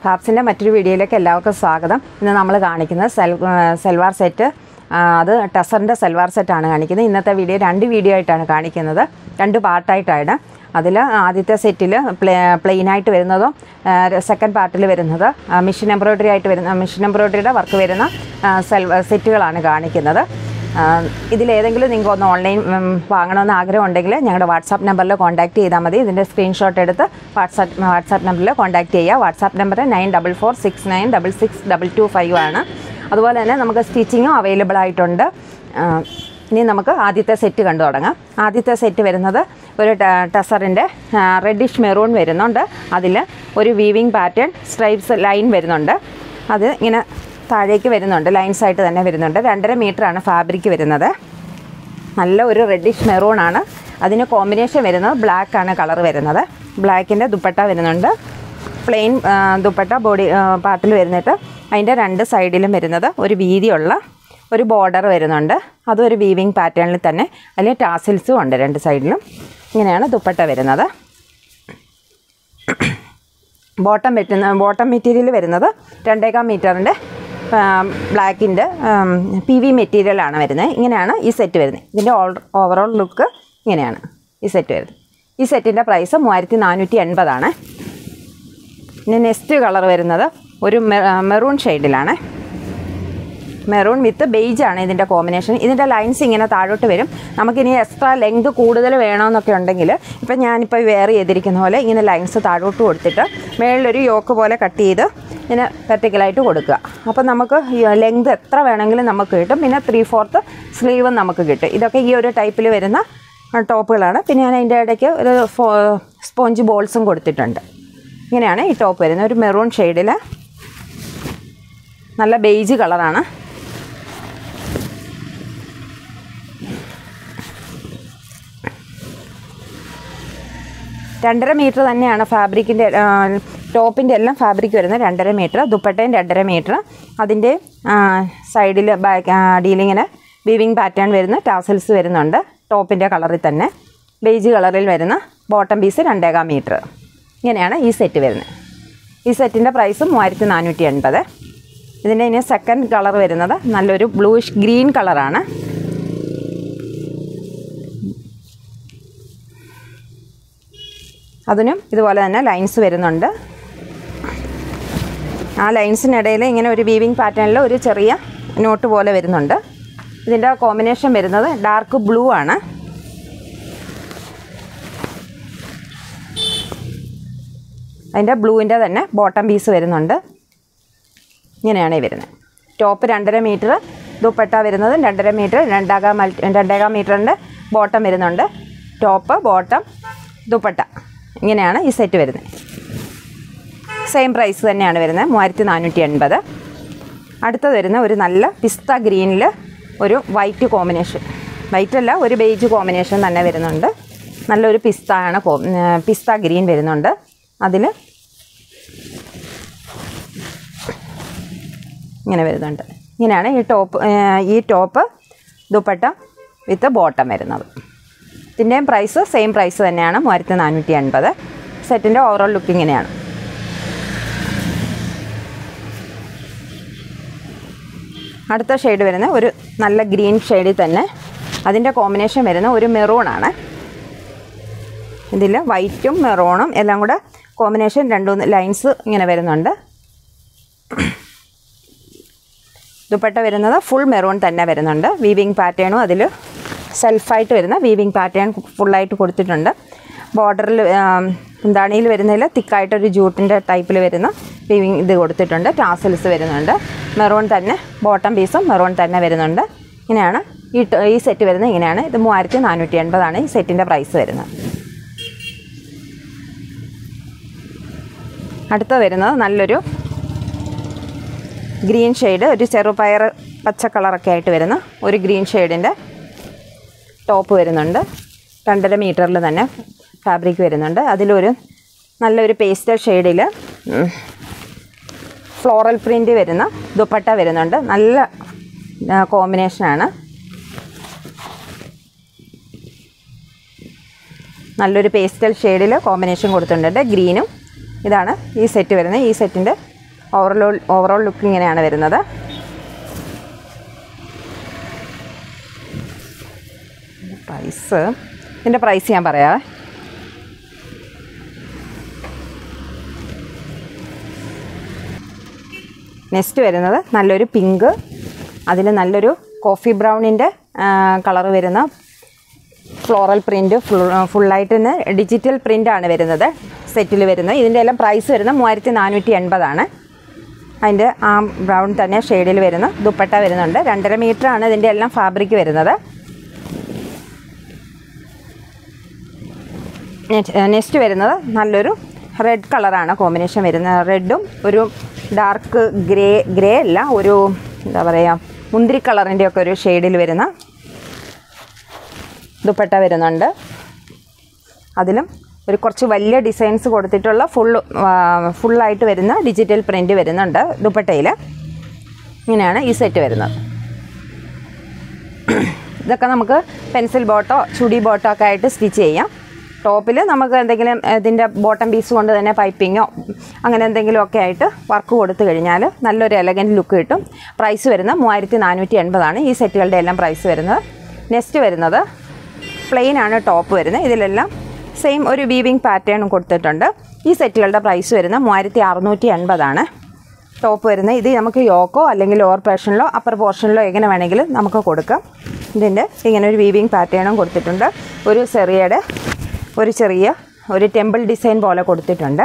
ഫാബ്സിൻ്റെ മറ്റൊരു വീഡിയോയിലേക്ക് എല്ലാവർക്കും സ്വാഗതം ഇന്ന് നമ്മൾ കാണിക്കുന്നത് സെൽ സെൽവാർ സെറ്റ് ആ, അത് ടെസറിൻ്റെ സെൽവാർ സെറ്റാണ് കാണിക്കുന്നത് ഇന്നത്തെ വീഡിയോ രണ്ട് വീഡിയോ ആയിട്ടാണ് കാണിക്കുന്നത് രണ്ട് പാർട്ടായിട്ടാണ് അതിൽ ആദ്യത്തെ സെറ്റിൽ പ്ലേ പ്ലെയിനായിട്ട് വരുന്നതും സെക്കൻഡ് പാർട്ടിൽ വരുന്നത് മിഷൻ എംബ്രോയ്ഡറി ആയിട്ട് വരുന്ന മിഷൻ എംബ്രോയ്ഡറിയുടെ വർക്ക് വരുന്ന സെൽ സെറ്റുകളാണ് കാണിക്കുന്നത് ആഹ് ഇതിലേതെങ്കിലും നിങ്ങൾക്ക് ഒന്ന് ഓൺലൈൻ ഉം, വാങ്ങണമെന്ന് ആഗ്രഹം ഉണ്ടെങ്കിൽ ഞങ്ങളുടെ വാട്സാപ്പ് നമ്പറിൽ കോൺടാക്ട് ചെയ്താൽ മതി ഇതിൻ്റെ സ്ക്രീൻഷോട്ട് എടുത്ത് വാട്സാപ്പ് വാട്സാപ്പ് നമ്പറിൽ കോൺടാക്ട് ചെയ്യുക WhatsApp number nine double four six nine double six double two five ആണ് അതുപോലെ തന്നെ നമുക്ക് സ്റ്റിച്ചിങ്ങും അവൈലബിൾ ആയിട്ടുണ്ട് ആഹ് ഇനി നമുക്ക് ആദ്യത്തെ സെറ്റ് കണ്ടു തുടങ്ങാം ആദ്യത്തെ സെറ്റ് വരുന്നത് ഒരു ടെസറിൻ്റെ റെഡിഷ് മെറൂൺ വരുന്നുണ്ട് അതിൽ ഒരു വീവിങ് പാറ്റേൺ സ്ട്രൈപ്സ് ലൈൻ വരുന്നുണ്ട് അത് ഇങ്ങനെ താഴേക്ക് വരുന്നുണ്ട് ലൈൻസ് ആയിട്ട് തന്നെ വരുന്നുണ്ട് രണ്ടര മീറ്ററാണ് ഫാബ്രിക് വരുന്നത് നല്ല ഒരു റെഡിഷ് മെറൂൺ ആണ് അതിന് കോമ്പിനേഷൻ വരുന്നത് ബ്ലാക്ക് ആണ് കളർ വരുന്നത് ബ്ലാക്കിൻ്റെ ദുപ്പട്ട വരുന്നുണ്ട് പ്ലെയിൻ ദുപ്പട്ട ബോഡി പാർട്ടിൽ വരുന്നിട്ട് അതിൻ്റെ രണ്ട് സൈഡിലും വരുന്നത് ഒരു വീതിയുള്ള ഒരു ബോർഡർ വരുന്നുണ്ട് അതും ഒരു വീവിങ് പാറ്റേണിൽ തന്നെ അതിൽ ടാസിൽസും ഉണ്ട് രണ്ട് സൈഡിലും ഇങ്ങനെയാണ് ദുപ്പട്ട വരുന്നത് ബോട്ടം പറ്റുന്ന ബോട്ടം മെറ്റീരിയൽ വരുന്നത് രണ്ടേകാം മീറ്ററിൻ്റെ ബ്ലാക്കിൻ്റെ പി വി മെറ്റീരിയലാണ് വരുന്നത് ഇങ്ങനെയാണ് ഈ സെറ്റ് വരുന്നത് ഇതിൻ്റെ ഓൾ ഓവറോൾ ലുക്ക് ഇങ്ങനെയാണ് ഈ സെറ്റ് വരുന്നത് ഈ സെറ്റിൻ്റെ പ്രൈസ് മൂവായിരത്തി നാനൂറ്റി എൺപതാണ് ഇനി നെക്സ്റ്റ് കളർ വരുന്നത് ഒരു മെറൂൺ ഷെയ്ഡിലാണ് മെറൂൺ വിത്ത് ബെയ്ജ് ആണ് ഇതിൻ്റെ കോമ്പിനേഷൻ ഇതിൻ്റെ ലൈൻസ് ഇങ്ങനെ താഴോട്ട് വരും നമുക്കിനി എക്സ്ട്രാ ലെങ്ത് കൂടുതൽ വേണമെന്നൊക്കെ ഉണ്ടെങ്കിൽ ഇപ്പം ഞാനിപ്പോൾ വെയർ ചെയ്തിരിക്കുന്ന പോലെ ഇങ്ങനെ ലൈൻസ് താഴോട്ട് കൊടുത്തിട്ട് മേളിലൊരു യോക്ക് പോലെ കട്ട് ചെയ്ത് ഇങ്ങനെ വെർട്ടിക്കലായിട്ട് കൊടുക്കുക അപ്പോൾ നമുക്ക് ലെങ്ത് എത്ര വേണമെങ്കിലും നമുക്ക് കിട്ടും പിന്നെ ത്രീ ഫോർത്ത് സ്ലീവും നമുക്ക് കിട്ടും ഇതൊക്കെ ഈ ഒരു ടൈപ്പിൽ വരുന്ന ടോപ്പുകളാണ് പിന്നെ ഞാൻ അതിൻ്റെ ഇടയ്ക്ക് ഒരു സ്പോഞ്ച് ബോൾസും കൊടുത്തിട്ടുണ്ട് ഇങ്ങനെയാണ് ഈ ടോപ്പ് വരുന്നത് ഒരു മെറൂൺ ഷെയ്ഡിൽ നല്ല ബെയ്ജ് കളറാണ് രണ്ടര മീറ്റർ തന്നെയാണ് ഫാബ്രിക്കിൻ്റെ ടോപ്പിൻ്റെ എല്ലാം ഫാബ്രിക് വരുന്നത് രണ്ടര മീറ്റർ ദുപ്പട്ടയും രണ്ടര മീറ്റർ അതിൻ്റെ സൈഡിൽ ബാക്ക് അടിയിലിങ്ങനെ വീവിങ് പാറ്റേൺ വരുന്ന ടാസൽസ് വരുന്നുണ്ട് ടോപ്പിൻ്റെ കളറിൽ തന്നെ ബേജ് കളറിൽ വരുന്ന ബോട്ടം പീസ് രണ്ടേകാം മീറ്റർ ഇങ്ങനെയാണ് ഈ സെറ്റ് വരുന്നത് ഈ സെറ്റിൻ്റെ പ്രൈസ് മൂവായിരത്തി നാനൂറ്റി എൺപത് ഇതിൻ്റെ ഇനി സെക്കൻഡ് കളർ വരുന്നത് നല്ലൊരു ബ്ലൂയിഷ് ഗ്രീൻ കളറാണ് അതിനും ഇതുപോലെ തന്നെ ലൈൻസ് വരുന്നുണ്ട് ആ ലൈൻസിനിടയിൽ ഇങ്ങനെ ഒരു വീവിങ് പാറ്റേണിൽ ഒരു ചെറിയ നോട്ട് പോലെ വരുന്നുണ്ട് ഇതിൻ്റെ കോമ്പിനേഷൻ വരുന്നത് ഡാർക്ക് ബ്ലൂ ആണ് അതിൻ്റെ ബ്ലൂവിൻ്റെ തന്നെ ബോട്ടം പീസ് വരുന്നുണ്ട് ഇങ്ങനെയാണ് ഈ വരുന്നത് ടോപ്പ് രണ്ടര മീറ്റർ ദുപ്പട്ട വരുന്നത് രണ്ടര മീറ്റർ രണ്ടാകാം മൾട്ടി രണ്ടേകാം മീറ്ററിൻ്റെ ബോട്ടം വരുന്നുണ്ട് ടോപ്പ് ബോട്ടം ദുപ്പട്ട ഇങ്ങനെയാണ് ഈ സെറ്റ് വരുന്നത് സെയിം പ്രൈസ് തന്നെയാണ് വരുന്നത് മൂവായിരത്തി നാനൂറ്റി എൺപത് അടുത്തത് വരുന്ന ഒരു നല്ല പിസ്ത ഗ്രീനിൽ ഒരു വൈറ്റ് കോമ്പിനേഷൻ വൈറ്റ് അല്ല ഒരു ബേജ് കോമ്പിനേഷൻ തന്നെ വരുന്നുണ്ട് നല്ലൊരു പിസ്ത ആണ് കോ പിസ്ത ഗ്രീൻ വരുന്നുണ്ട് അതിൽ ഇങ്ങനെ വരുന്നുണ്ട് ഇങ്ങനെയാണ് ഈ ടോപ്പ് ഈ ടോപ്പ് ദുപ്പട്ട വിത്ത് ബോട്ടം വരുന്നത് ഇതിൻ്റെയും പ്രൈസ് സെയിം പ്രൈസ് തന്നെയാണ് മൂവായിരത്തി നാനൂറ്റി എൺപത് സെറ്റിൻ്റെ ഓവറോൾ ലുക്ക് ഇങ്ങനെയാണ് അടുത്ത ഷെയ്ഡ് വരുന്ന ഒരു നല്ല ഗ്രീൻ ഷെയ്ഡിൽ തന്നെ അതിൻ്റെ കോമ്പിനേഷൻ വരുന്ന ഒരു മെറൂണാണ് ഇതിൽ വൈറ്റും മെറൂണും എല്ലാം കൂടെ കോമ്പിനേഷൻ രണ്ടൂന്ന് ലൈൻസ് ഇങ്ങനെ വരുന്നുണ്ട് ദുപ്പട്ട വരുന്നത് ഫുൾ മെറൂൺ തന്നെ വരുന്നുണ്ട് വീവിങ് പാറ്റേണും അതിൽ സെൽഫായിട്ട് വരുന്ന വീവിങ് പാറ്റേൺ ഫുള്ളായിട്ട് കൊടുത്തിട്ടുണ്ട് ബോർഡറിൽ എന്താണിയിൽ വരുന്നതിൽ തിക്കായിട്ടൊരു ജൂട്ടിൻ്റെ ടൈപ്പിൽ വരുന്ന വീവിങ് ഇത് കൊടുത്തിട്ടുണ്ട് ടാസൽസ് വരുന്നുണ്ട് മെറൂൺ തന്നെ ബോട്ടം പീസും മെറൂൺ തന്നെ വരുന്നുണ്ട് ഇങ്ങനെയാണ് ഈ ട- ഈ സെറ്റ് വരുന്നത് ഇങ്ങനെയാണ് ഇത് മൂവായിരത്തി നാനൂറ്റി എൺപതാണ് ഈ സെറ്റിൻ്റെ പ്രൈസ് വരുന്നത് അടുത്ത വരുന്നത് നല്ലൊരു ഗ്രീൻ ഷെയ്ഡ് ഒരു ചെറുപയർ പച്ച കളറൊക്കെ ആയിട്ട് വരുന്ന ഒരു ഗ്രീൻ ഷെയ്ഡിൻ്റെ ടോപ്പ് വരുന്നുണ്ട് രണ്ടര മീറ്ററിൽ തന്നെ ഫാബ്രിക് വരുന്നുണ്ട് അതിലൊരു നല്ലൊരു പേസ്റ്റൽ ഷെയ്ഡിൽ ഫ്ലോറൽ പ്രിൻ്റ് വരുന്ന ദുപ്പട്ട വരുന്നുണ്ട് നല്ല കോമ്പിനേഷനാണ് നല്ലൊരു പേസ്റ്റൽ ഷെയ്ഡിൽ കോമ്പിനേഷൻ കൊടുത്തിട്ടുണ്ട് ഗ്രീനും ഇതാണ് ഈ സെറ്റ് വരുന്നത് ഈ സെറ്റിൻ്റെ ഓവറോൾ ഓവറോൾ ലുക്ക് ഇങ്ങനെയാണ് വരുന്നത് പ്രൈസ് ഇതിൻ്റെ പ്രൈസ് ഞാൻ പറയാവേ നെക്സ്റ്റ് വരുന്നത് നല്ലൊരു പിങ്ക് അതിൽ നല്ലൊരു കോഫി ബ്രൗണിൻ്റെ കളർ വരുന്ന ഫ്ലോറൽ പ്രിൻറ്റ് ഫുൾ ഫുള്ളായിട്ട് തന്നെ ഡിജിറ്റൽ പ്രിൻ്റാണ് വരുന്നത് സെറ്റിൽ വരുന്നത് ഇതിൻ്റെ എല്ലാം പ്രൈസ് വരുന്നത് മൂവായിരത്തി നാനൂറ്റി എൺപതാണ് അതിൻ്റെ ആ ബ്രൗൺ തന്നെ ഷെയ്ഡിൽ വരുന്ന ദുപ്പട്ട വരുന്നുണ്ട് രണ്ടര മീറ്ററാണ് ഇതിൻ്റെ എല്ലാം ഫാബ്രിക് വരുന്നത് നെക്സ്റ്റ് വരുന്നത് നല്ലൊരു റെഡ് കളറാണ് കോമ്പിനേഷൻ വരുന്നത് റെഡും ഒരു ഡാർക്ക് ഗ്രേ ഗ്രേ അല്ല ഒരു എന്താ പറയുക മുന്തിരി കളറിൻ്റെ ഒക്കെ ഒരു ഷെയ്ഡിൽ വരുന്ന ദുപ്പട്ട വരുന്നുണ്ട് അതിലും ഒരു കുറച്ച് വലിയ ഡിസൈൻസ് കൊടുത്തിട്ടുള്ള ഫുൾ ഫുള്ളായിട്ട് വരുന്ന ഡിജിറ്റൽ പ്രിൻ്റ് വരുന്നുണ്ട് ദുപ്പട്ടയിൽ ഇങ്ങനെയാണ് ഈ സെറ്റ് വരുന്നത് ഇതൊക്കെ നമുക്ക് പെൻസിൽ ബോട്ടോ ചുടി ബോട്ടോ ഒക്കെ ആയിട്ട് സ്റ്റിച്ച് ചെയ്യാം ടോപ്പിൽ നമുക്ക് എന്തെങ്കിലും ഇതിൻ്റെ ബോട്ടം പീസ് കൊണ്ട് തന്നെ പൈപ്പിങ്ങോ അങ്ങനെ എന്തെങ്കിലുമൊക്കെ ആയിട്ട് വർക്ക് കൊടുത്തു കഴിഞ്ഞാൽ നല്ലൊരു എലഗൻറ്റ് ലുക്ക് കിട്ടും പ്രൈസ് വരുന്നത് മൂവായിരത്തി നാനൂറ്റി എൺപതാണ് ഈ സെറ്റുകളുടെ എല്ലാം പ്രൈസ് വരുന്നത് നെക്സ്റ്റ് വരുന്നത് പ്ലെയിൻ ആണ് ടോപ്പ് വരുന്നത് ഇതിലെല്ലാം സെയിം ഒരു വീവിങ് പാറ്റേൺ കൊടുത്തിട്ടുണ്ട് ഈ സെറ്റുകളുടെ പ്രൈസ് വരുന്നത് മൂവായിരത്തി അറുന്നൂറ്റി എൺപതാണ് ടോപ്പ് വരുന്നത് ഇത് നമുക്ക് യോക്കോ അല്ലെങ്കിൽ ലോവർ പോർഷനിലോ അപ്പർ പോർഷനിലോ എങ്ങനെ വേണമെങ്കിലും നമുക്ക് കൊടുക്കാം ഇതിൻ്റെ ഇങ്ങനെ ഒരു വീവിങ് പാറ്റേണും കൊടുത്തിട്ടുണ്ട് ഒരു ചെറിയയുടെ ഒരു ചെറിയ ഒരു ടെമ്പിൾ ഡിസൈൻ പോലെ കൊടുത്തിട്ടുണ്ട്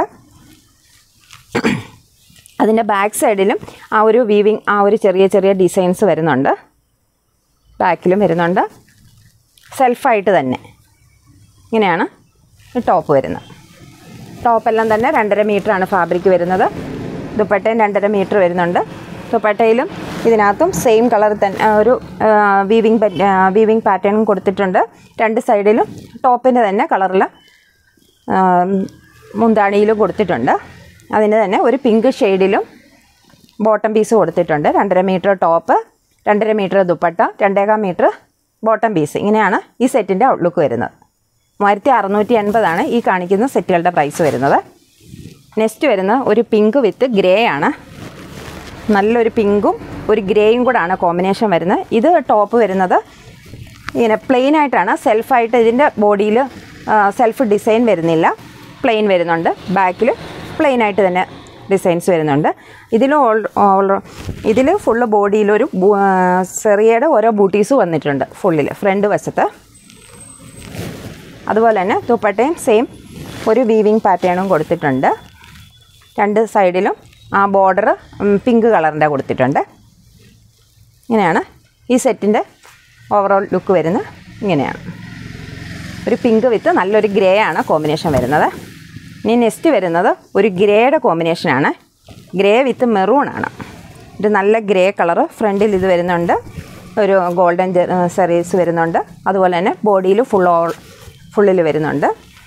അതിൻ്റെ ബാക്ക് സൈഡിലും ആ ഒരു വീവിങ് ആ ഒരു ചെറിയ ചെറിയ ഡിസൈൻസ് വരുന്നുണ്ട് ബാക്കിലും വരുന്നുണ്ട് സെൽഫായിട്ട് തന്നെ ഇങ്ങനെയാണ് ഈ ടോപ്പ് വരുന്നത് ടോപ്പെല്ലാം തന്നെ രണ്ടര മീറ്ററാണ് ഫാബ്രിക് വരുന്നത് ദുപ്പട്ടയും രണ്ടര മീറ്റർ വരുന്നുണ്ട് ദുപ്പട്ടയിലും ഇതിനകത്തും സെയിം കളർ തന്നെ ആ, ഒരു വീവിങ് വീവിങ് പാറ്റേണും കൊടുത്തിട്ടുണ്ട് രണ്ട് സൈഡിലും ടോപ്പിൻ്റെ തന്നെ കളറിൽ മുന്താണിയിലും കൊടുത്തിട്ടുണ്ട് അതിന് തന്നെ ഒരു പിങ്ക് ഷെയ്ഡിലും ബോട്ടം പീസ് കൊടുത്തിട്ടുണ്ട് രണ്ടര മീറ്റർ ടോപ്പ് രണ്ടര മീറ്റർ ദുപ്പട്ട രണ്ടേകാൽ മീറ്റർ ബോട്ടം പീസ് ഇങ്ങനെയാണ് ഈ സെറ്റിൻ്റെ ഔട്ട്ലുക്ക് വരുന്നത് മൂവായിരത്തി അറുന്നൂറ്റി എൺപതാണ് ഈ കാണിക്കുന്ന സെറ്റുകളുടെ പ്രൈസ് വരുന്നത് നെക്സ്റ്റ് വരുന്ന ഒരു പിങ്ക് വിത്ത് ഗ്രേ ആണ് നല്ലൊരു പിങ്കും ഒരു ഗ്രേയും കൂടാണ് കോമ്പിനേഷൻ വരുന്നത് ഇത് ടോപ്പ് വരുന്നത് ഇങ്ങനെ പ്ലെയിൻ ആയിട്ടാണ് സെൽഫായിട്ട് ഇതിൻ്റെ ബോഡിയിൽ സെൽഫ് ഡിസൈൻ വരുന്നില്ല പ്ലെയിൻ വരുന്നുണ്ട് ബാക്കിൽ പ്ലെയിൻ ആയിട്ട് തന്നെ ഡിസൈൻസ് വരുന്നുണ്ട് ഇതിൽ ഓൾ ഓൾ ഇതിൽ ഫുള്ള് ബോഡിയിലൊരു ബു- ആ, ചെറിയയുടെ ഓരോ ബൂട്ടീസ് വന്നിട്ടുണ്ട് ഫുള്ളിൽ ഫ്രണ്ട് വശത്ത് അതുപോലെ തന്നെ ദുപ്പട്ടയും സെയിം ഒരു വീവിങ് പാറ്റേണും കൊടുത്തിട്ടുണ്ട് രണ്ട് സൈഡിലും ആ ബോർഡർ പിങ്ക് കളറിൻ്റെ കൊടുത്തിട്ടുണ്ട് ഇങ്ങനെയാണ് ഈ സെറ്റിൻ്റെ ഓവറോൾ ലുക്ക് വരുന്നത് ഇങ്ങനെയാണ് ഒരു പിങ്ക് വിത്ത് നല്ലൊരു ഗ്രേ ആണ് കോമ്പിനേഷൻ വരുന്നത് ഇനി നെക്സ്റ്റ് വരുന്നത് ഒരു ഗ്രേയുടെ കോമ്പിനേഷനാണ് ഗ്രേ വിത്ത് മെറൂൺ ആണ് ഒരു നല്ല ഗ്രേ കളറ് ഫ്രണ്ടിൽ ഇത് വരുന്നുണ്ട് ഒരു ഗോൾഡൻ സെറീസ് വരുന്നുണ്ട് അതുപോലെ തന്നെ ബോഡിയിൽ ഫുൾ ഓൾ ഫുള്ളിൽ വരുന്നുണ്ട്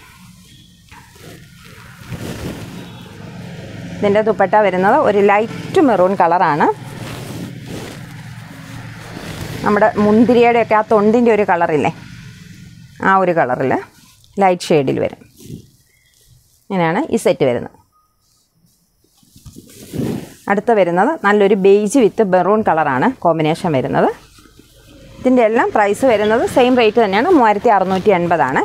ഇതിൻ്റെ ദുപ്പട്ട വരുന്നത് ഒരു ലൈറ്റ് മെറൂൺ കളറാണ് നമ്മുടെ മുന്തിരിയുടെയൊക്കെ ആ തൊണ്ടിൻ്റെ ഒരു കളറില്ലേ ആ ഒരു കളറിൽ ലൈറ്റ് ഷെയ്ഡിൽ വരും ഇങ്ങനെയാണ് ഈ സെറ്റ് വരുന്നത് അടുത്ത വരുന്നത് നല്ലൊരു ബേജ് വിത്ത് മെറൂൺ കളറാണ് കോമ്പിനേഷൻ വരുന്നത് ഇതിൻ്റെ എല്ലാം പ്രൈസ് വരുന്നത് സെയിം റേറ്റ് തന്നെയാണ് മൂവായിരത്തി അറുന്നൂറ്റി എൺപതാണ്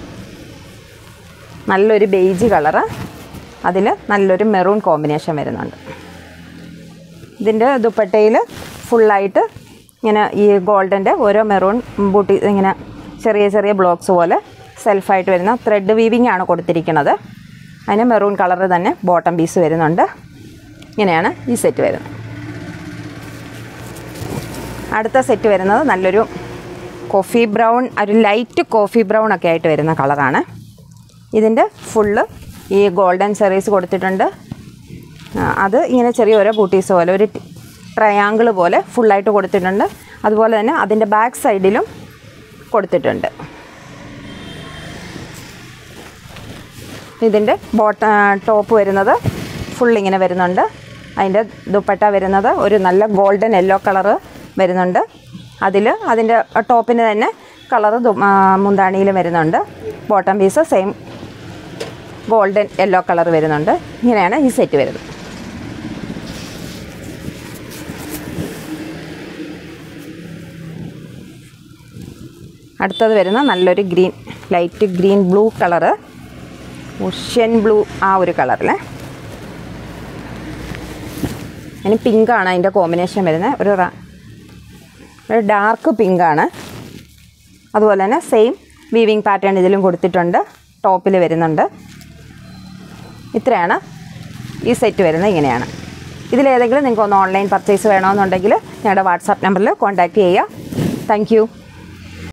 നല്ലൊരു ബേജ് കളറ് അതിൽ നല്ലൊരു മെറൂൺ കോമ്പിനേഷൻ വരുന്നുണ്ട് ഇതിൻ്റെ ദുപ്പട്ടയിൽ ഫുള്ളായിട്ട് ഇങ്ങനെ ഈ ഗോൾഡൻ്റെ ഓരോ മെറൂൺ ബൂട്ടി ഇങ്ങനെ ചെറിയ ചെറിയ ബ്ലോക്സ് പോലെ സെൽഫായിട്ട് വരുന്ന ത്രെഡ് വീവിങ് ആണ് കൊടുത്തിരിക്കുന്നത് അതിന് മെറൂൺ കളർ തന്നെ ബോട്ടം പീസ് വരുന്നുണ്ട് ഇങ്ങനെയാണ് ഈ സെറ്റ് വരുന്നത് അടുത്ത സെറ്റ് വരുന്നത് നല്ലൊരു കോഫി ബ്രൗൺ ഒരു ലൈറ്റ് കോഫി ബ്രൗൺ ഒക്കെ ആയിട്ട് വരുന്ന കളറാണ് ഇതിൻ്റെ ഫുള്ള് ഈ ഗോൾഡൻ സെറീസ് കൊടുത്തിട്ടുണ്ട് ആ, അത് ഇങ്ങനെ ചെറിയ ഓരോ ബൂട്ടീസ് പോലെ ഒരു ട്രയാങ്കിൾ പോലെ ഫുള്ളായിട്ട് കൊടുത്തിട്ടുണ്ട് അതുപോലെ തന്നെ അതിൻ്റെ ബാക്ക് സൈഡിലും കൊടുത്തിട്ടുണ്ട് ഇതിൻ്റെ ബോട്ട ടോപ്പ് വരുന്നത് ഫുൾ ഇങ്ങനെ വരുന്നുണ്ട് അതിൻ്റെ ദുപ്പട്ട വരുന്നത് ഒരു നല്ല ഗോൾഡൻ യെല്ലോ കളറ് വരുന്നുണ്ട് അതിൽ അതിൻ്റെ ടോപ്പിന് തന്നെ കളറ് മുന്താണിയിലും വരുന്നുണ്ട് bottom piece same golden yellow colour വരുന്നുണ്ട് ഇങ്ങനെയാണ് ഈ സെറ്റ് വരുന്നത് അടുത്തത് വരുന്ന നല്ലൊരു green light green blue colour ocean blue ആ ഒരു കളറിലെ ഇനി പിങ്കാണ് അതിൻ്റെ കോമ്പിനേഷൻ വരുന്നത് ഒരു റ- ഒരു ഡാർക്ക് പിങ്കാണ് അതുപോലെ തന്നെ സെയിം വീവിങ് പാറ്റേൺ ഇതിലും കൊടുത്തിട്ടുണ്ട് ടോപ്പിൽ വരുന്നുണ്ട് ഇത്രയാണ് ഈ സെറ്റ് വരുന്നത് ഇങ്ങനെയാണ് ഇതിലേതെങ്കിലും നിങ്ങൾക്ക് ഒന്ന് ഓൺലൈൻ പർച്ചേസ് വേണമെന്നുണ്ടെങ്കിൽ ഞങ്ങളുടെ വാട്സാപ്പ് നമ്പറിൽ കോൺടാക്റ്റ് ചെയ്യുക താങ്ക്